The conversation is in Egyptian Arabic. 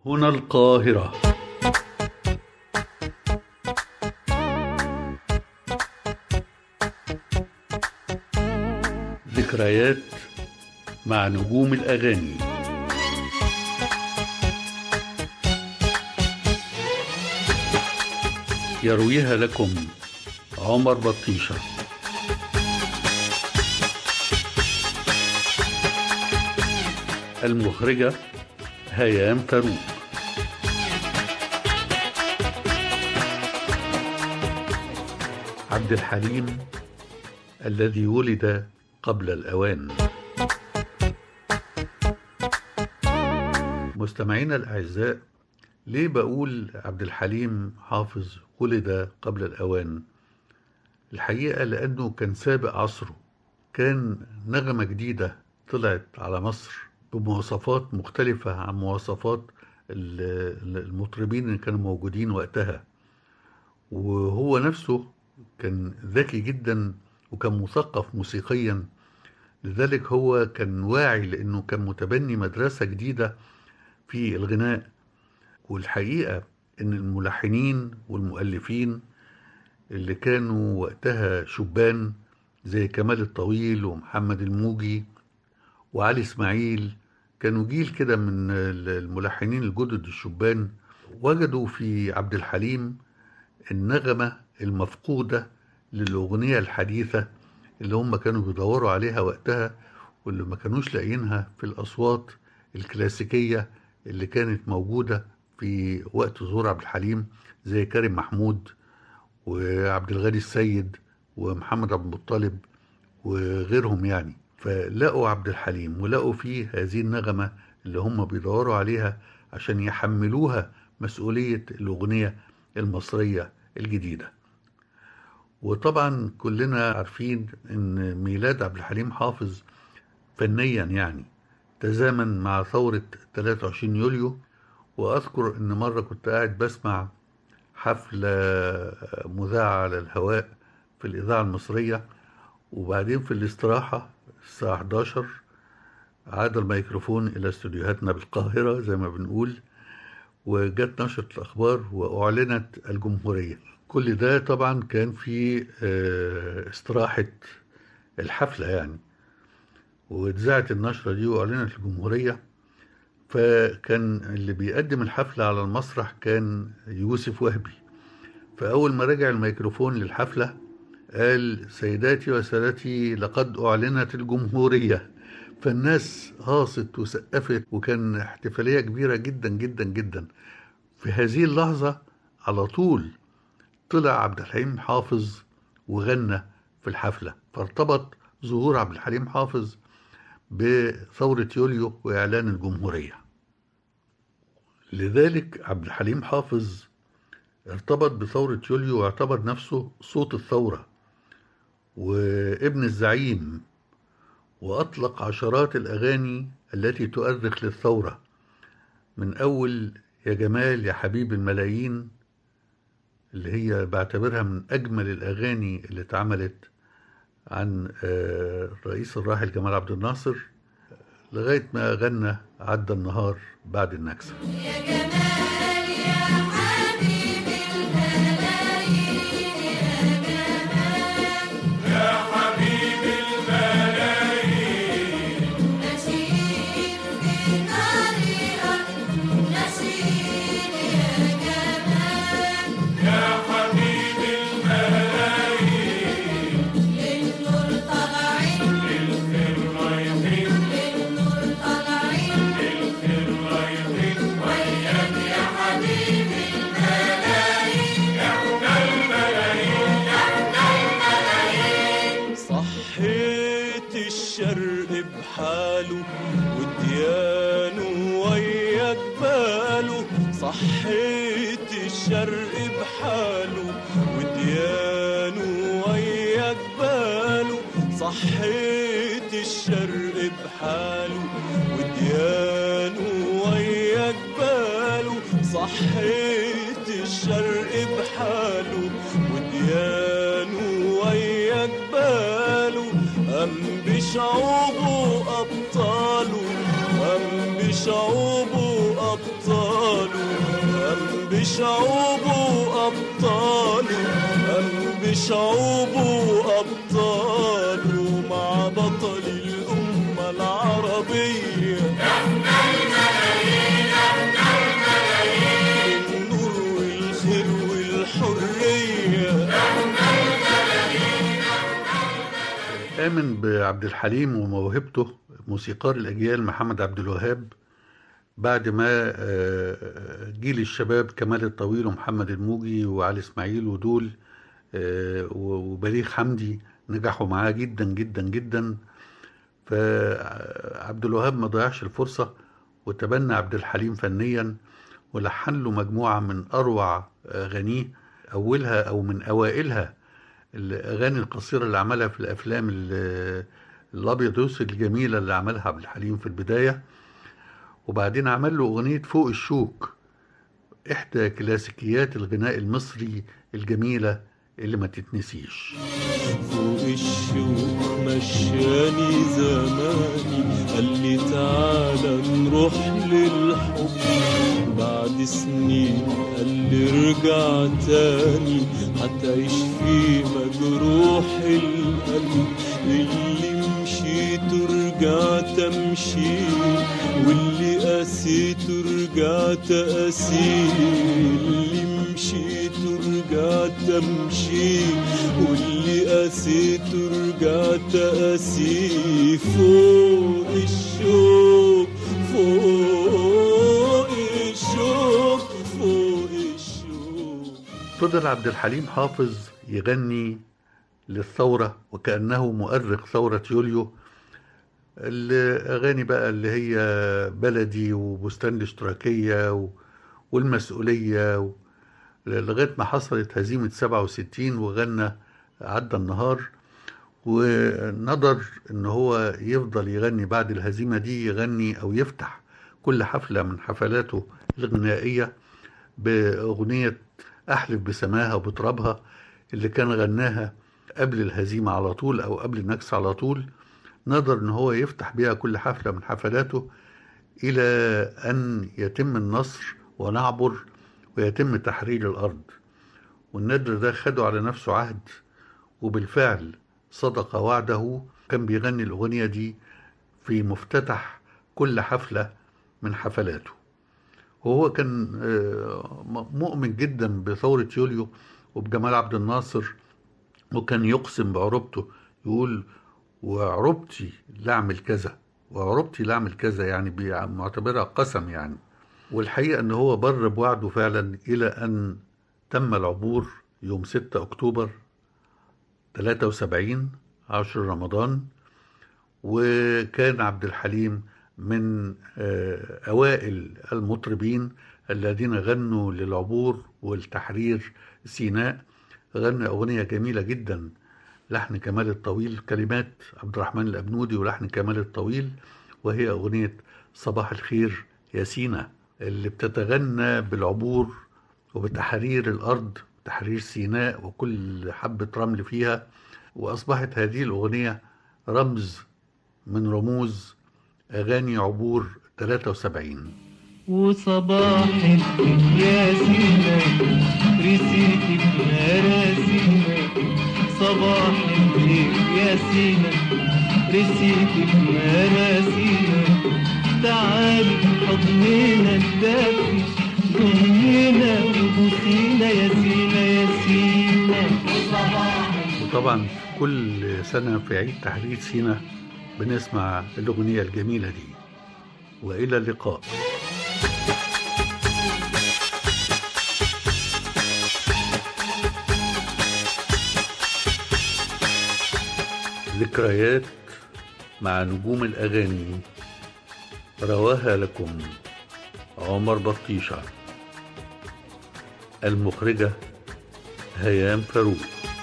هنا القاهرة ذكريات مع نجوم الأغاني يرويها لكم عمر بطيشه المخرجة هيام فاروق عبد الحليم الذي ولد قبل الأوان مستمعينا الأعزاء ليه بقول عبد الحليم حافظ ولد قبل الأوان الحقيقة لأنه كان سابق عصره كان نغمة جديدة طلعت على مصر بمواصفات مختلفة عن مواصفات المطربين اللي كانوا موجودين وقتها وهو نفسه كان ذكي جدا وكان مثقف موسيقيا لذلك هو كان واعي لأنه كان متبني مدرسة جديدة في الغناء والحقيقة إن الملحنين والمؤلفين اللي كانوا وقتها شبان زي كمال الطويل ومحمد الموجي وعلي اسماعيل كانوا جيل كده من الملحنين الجدد الشبان وجدوا في عبد الحليم النغمة المفقودة للأغنية الحديثة اللي هم كانوا بيدوروا عليها وقتها واللي ما كانوش لاقيينها في الأصوات الكلاسيكية اللي كانت موجودة في وقت ظهور عبد الحليم زي كريم محمود وعبد الغني السيد ومحمد عبد المطلب وغيرهم يعني فلقوا عبد الحليم ولقوا فيه هذه النغمة اللي هم بيدوروا عليها عشان يحملوها مسؤولية الأغنية المصرية الجديدة وطبعا كلنا عارفين ان ميلاد عبد الحليم حافظ فنيا يعني تزامن مع ثورة 23 يوليو وأذكر إن مرة كنت قاعد بسمع حفلة مذاعة على الهواء في الإذاعة المصرية وبعدين في الاستراحة الساعة 11 عاد الميكروفون إلى استوديوهاتنا بالقاهرة زي ما بنقول وجت نشرة الأخبار وأعلنت الجمهورية كل ده طبعا كان في استراحة الحفلة يعني واتذاعت النشرة دي وأعلنت الجمهورية فكان اللي بيقدم الحفلة على المسرح كان يوسف وهبي فأول ما رجع الميكروفون للحفلة قال سيداتي وسادتي لقد أعلنت الجمهورية فالناس هاصت وسقفت وكان احتفالية كبيرة جدا جدا جدا في هذه اللحظة على طول طلع عبد الحليم حافظ وغنى في الحفلة فارتبط ظهور عبد الحليم حافظ بثورة يوليو وإعلان الجمهورية لذلك عبد الحليم حافظ ارتبط بثورة يوليو واعتبر نفسه صوت الثورة وابن الزعيم وأطلق عشرات الأغاني التي تؤرخ للثورة من أول يا جمال يا حبيب الملايين اللي هي بعتبرها من أجمل الأغاني اللي اتعملت عن الرئيس الراحل جمال عبد الناصر لغاية ما غنى عدى النهار بعد النكسة يا جمال يا حبيب الملايين يا جمال يا حبيب الملايين نسيم في طريقك نسيم يا جمال يا حبيب الملايين للنور طالعين للخير رايحين للنور طالعين للخير رايحين وياك يا حبيب الملايين احنا الملايين احنا الملايين صحيت الشرق بحاله وديانه ويا جباله صحيت الشرق بحاله وديانه ويا جباله صحيت الشرق بحاله وديانه ويا جباله صحيت الشرق بحاله وديانه ويا جباله أم بشعوبه أبطاله أم بشعوبه أبطاله قام بشعوبه أبطاله قام بشعوبه أبطاله مع بطل الأمة العربية النور والخير والحرية آمن بعبد الحليم وموهبته موسيقار الأجيال محمد عبد الوهاب بعد ما آه، جيل الشباب كمال الطويل ومحمد الموجي وعلي إسماعيل ودول آه، وبليغ حمدي نجحوا معاه جدا جدا جدا فعبد الوهاب ما ضيعش الفرصة وتبنى عبد الحليم فنيا ولحن له مجموعة من أروع أغانيه أولها أو من أوائلها الأغاني القصيرة اللي عملها في الأفلام ال- الأبيض والأسود الجميلة اللي عملها عبد الحليم في البداية وبعدين عمل له أغنية فوق الشوك إحدى كلاسيكيات الغناء المصري الجميلة اللي ما تتنسيش فوق الشوق مشاني زماني قال لي تعالى نروح للحب بعد سنين قال لي ارجع تاني هتعيش في مجروح القلب اللي مشيت ورجعت امشي واللي قسيت ورجعت اسير اللي مشيت ورجعت امشي واللي قسيت ورجعت اسي فوق الشوق فوق الشوق فوق الشوق فضل عبد الحليم حافظ يغني للثورة وكأنه مؤرخ ثورة يوليو الأغاني بقى اللي هي بلدي وبستان الاشتراكية و- والمسؤولية و- لغاية ما حصلت هزيمة 67 وغنى عدى النهار ونظر ان هو يفضل يغني بعد الهزيمة دي يغني او يفتح كل حفلة من حفلاته الغنائية بأغنية أحلف بسماها وبترابها اللي كان غناها قبل الهزيمة على طول أو قبل النكسة على طول نظر إن هو يفتح بيها كل حفلة من حفلاته إلى أن يتم النصر ونعبر ويتم تحرير الأرض والندر ده خده على نفسه عهد وبالفعل صدق وعده كان بيغني الأغنية دي في مفتتح كل حفلة من حفلاته وهو كان آه، م- مؤمن جدا بثورة يوليو وبجمال عبد الناصر وكان يقسم بعروبته يقول وعروبتي لاعمل كذا وعروبتي لاعمل كذا يعني بي- معتبرها قسم يعني والحقيقة ان هو بر بوعده فعلا الى ان تم العبور يوم 6 اكتوبر 73 10 رمضان وكان عبد الحليم من آه، أوائل المطربين الذين غنوا للعبور والتحرير سيناء غنى أغنية جميلة جدا لحن كمال الطويل كلمات عبد الرحمن الأبنودي ولحن كمال الطويل وهي أغنية صباح الخير يا سينا اللي بتتغنى بالعبور وبتحرير الأرض تحرير سيناء وكل حبة رمل فيها وأصبحت هذه الأغنية رمز من رموز أغاني عبور 73 وصباحك يا سينا رسيتك مراسينا صباحك يا سينا رسيتك مراسينا تعالي حضنينا الدافي ضمينا وبوسينا يا سينا يا سينا وطبعا كل سنة في عيد تحرير سينا بنسمع الأغنية الجميلة دي وإلى اللقاء ذكريات مع نجوم الأغاني رواها لكم عمر بطيشة المخرجة هيام فاروق